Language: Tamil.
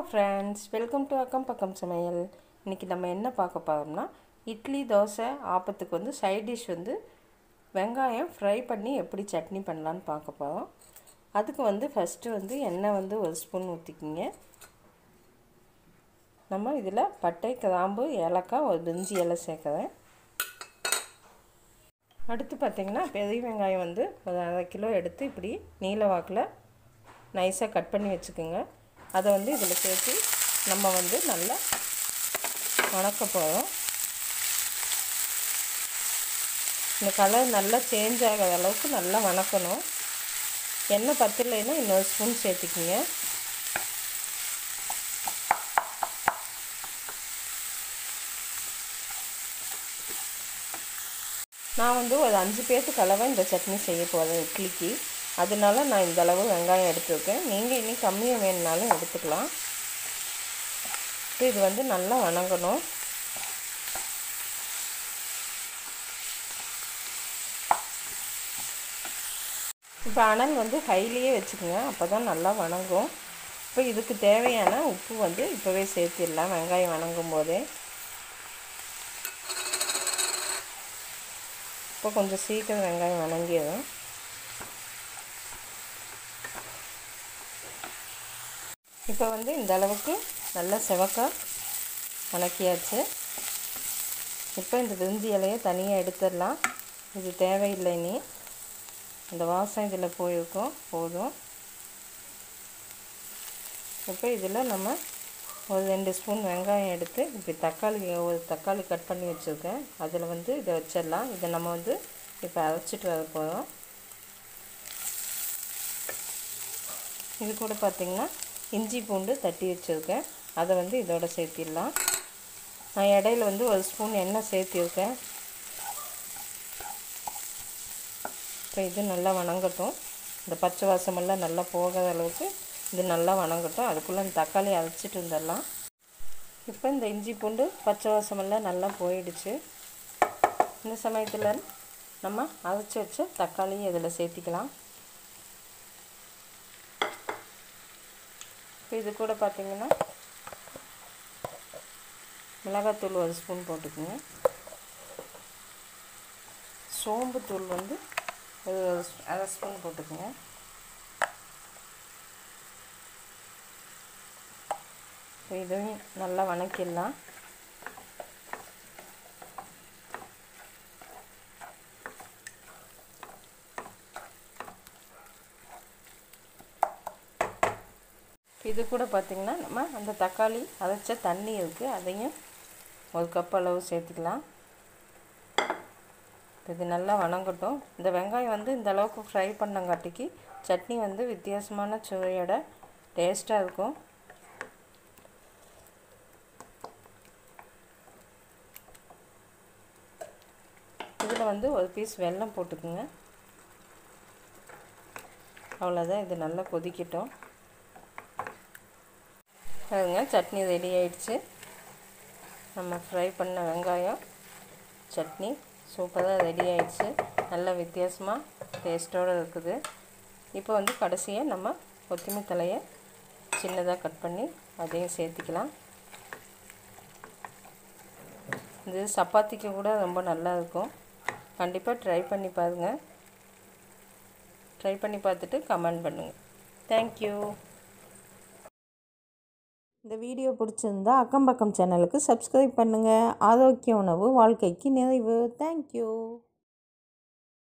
ஃப்ரெண்ட்ஸ் வெல்கம் டு அக்கம் பக்கம் சமையல் இன்றைக்கி நம்ம என்ன பார்க்க போகிறோம்னா இட்லி தோசை ஆப்பத்துக்கு வந்து சைட் டிஷ் வந்து வெங்காயம் ஃப்ரை பண்ணி எப்படி சட்னி பண்ணலான்னு பார்க்க போகிறோம் அதுக்கு வந்து ஃபஸ்ட்டு வந்து எண்ணெய் வந்து ஒரு ஸ்பூன் ஊற்றிக்கிங்க நம்ம இதில் பட்டை கிராம்பு ஏலக்காய் ஒரு பிரிஞ்சி இலை சேர்க்குறேன் அடுத்து பார்த்திங்கன்னா பெரிய வெங்காயம் வந்து ஒரு அரை கிலோ எடுத்து இப்படி நீல வாக்கில் நைஸாக கட் பண்ணி வச்சுக்கோங்க அதை வந்து இதில் சேர்த்து நம்ம வந்து நல்லா வணக்க போகிறோம் இந்த கலர் நல்லா சேஞ்ச் ஆகாத அளவுக்கு நல்லா வணக்கணும் எண்ணெய் பத்தலைன்னா இன்னொரு ஸ்பூன் சேர்த்துக்கிங்க நான் வந்து ஒரு அஞ்சு பேர்த்து கலவை இந்த சட்னி செய்ய போகிறேன் இட்லிக்கு அதனால நான் இந்த அளவு வெங்காயம் எடுத்துருக்கேன் நீங்கள் இன்னும் கம்மியாக வேணுனாலும் எடுத்துக்கலாம் இது வந்து நல்லா வணங்கணும் இப்போ அனல் வந்து ஹைலியே வச்சுக்கோங்க அப்போ தான் நல்லா வணங்கும் இப்போ இதுக்கு தேவையான உப்பு வந்து இப்போவே சேர்த்திடலாம் வெங்காயம் வணங்கும் போதே இப்போ கொஞ்சம் சீக்கிரம் வெங்காயம் வணங்கிடும் இப்போ வந்து இந்த அளவுக்கு நல்லா செவக்கா வணக்கியாச்சு இப்போ இந்த விரிஞ்சி இலையை தனியாக எடுத்துடலாம் இது தேவையில்லை இனி இந்த வாசம் இதில் போயிருக்கும் போதும் இப்போ இதில் நம்ம ஒரு ரெண்டு ஸ்பூன் வெங்காயம் எடுத்து இப்படி தக்காளி ஒரு தக்காளி கட் பண்ணி வச்சுருக்கேன் அதில் வந்து இதை வச்சிடலாம் இதை நம்ம வந்து இப்போ அரைச்சிட்டு வர போகிறோம் இது கூட பார்த்திங்கன்னா இஞ்சி பூண்டு தட்டி வச்சுருக்கேன் அதை வந்து இதோட சேர்த்திடலாம் நான் இடையில வந்து ஒரு ஸ்பூன் எண்ணெய் சேர்த்திருக்கேன் இப்போ இது நல்லா வணங்கட்டும் இந்த பச்சை வாசமெல்லாம் நல்லா போகாத அளவுக்கு இது நல்லா வணங்கட்டும் அதுக்குள்ளே இந்த தக்காளி அரைச்சிட்டு வந்துடலாம் இப்போ இந்த இஞ்சி பூண்டு பச்சை வாசமெல்லாம் நல்லா போயிடுச்சு இந்த சமயத்தில் நம்ம அரைச்சி வச்ச தக்காளியும் இதில் சேர்த்திக்கலாம் இப்போ இது கூட பார்த்திங்கன்னா மிளகாத்தூள் ஒரு ஸ்பூன் போட்டுக்கோங்க சோம்புத்தூள் வந்து ஒரு அரை ஸ்பூன் போட்டுக்கோங்க இதையும் நல்லா வணக்கிடலாம் இது கூட பார்த்திங்கன்னா நம்ம அந்த தக்காளி அரைச்ச தண்ணி இருக்குது அதையும் ஒரு கப் அளவு சேர்த்துக்கலாம் இது நல்லா வணங்கட்டும் இந்த வெங்காயம் வந்து இந்த அளவுக்கு ஃப்ரை பண்ணங்காட்டிக்கு சட்னி வந்து வித்தியாசமான சுவையோட டேஸ்ட்டாக இருக்கும் இதில் வந்து ஒரு பீஸ் வெல்லம் போட்டுக்குங்க அவ்வளோதான் இது நல்லா கொதிக்கட்டும் பாருங்க சட்னி ரெடி ஆயிடுச்சு நம்ம ஃப்ரை பண்ண வெங்காயம் சட்னி சூப்பராக ரெடி ஆயிடுச்சு நல்ல வித்தியாசமாக டேஸ்ட்டோடு இருக்குது இப்போ வந்து கடைசியாக நம்ம கொத்தமல்லி தலையை சின்னதாக கட் பண்ணி அதையும் சேர்த்துக்கலாம் இது சப்பாத்திக்கு கூட ரொம்ப நல்லா இருக்கும் கண்டிப்பாக ட்ரை பண்ணி பாருங்கள் ட்ரை பண்ணி பார்த்துட்டு கமெண்ட் பண்ணுங்கள் தேங்க்யூ இந்த வீடியோ பிடிச்சிருந்தா அக்கம் பக்கம் சேனலுக்கு சப்ஸ்கிரைப் பண்ணுங்கள் ஆரோக்கிய உணவு வாழ்க்கைக்கு நிறைவு தேங்க்யூ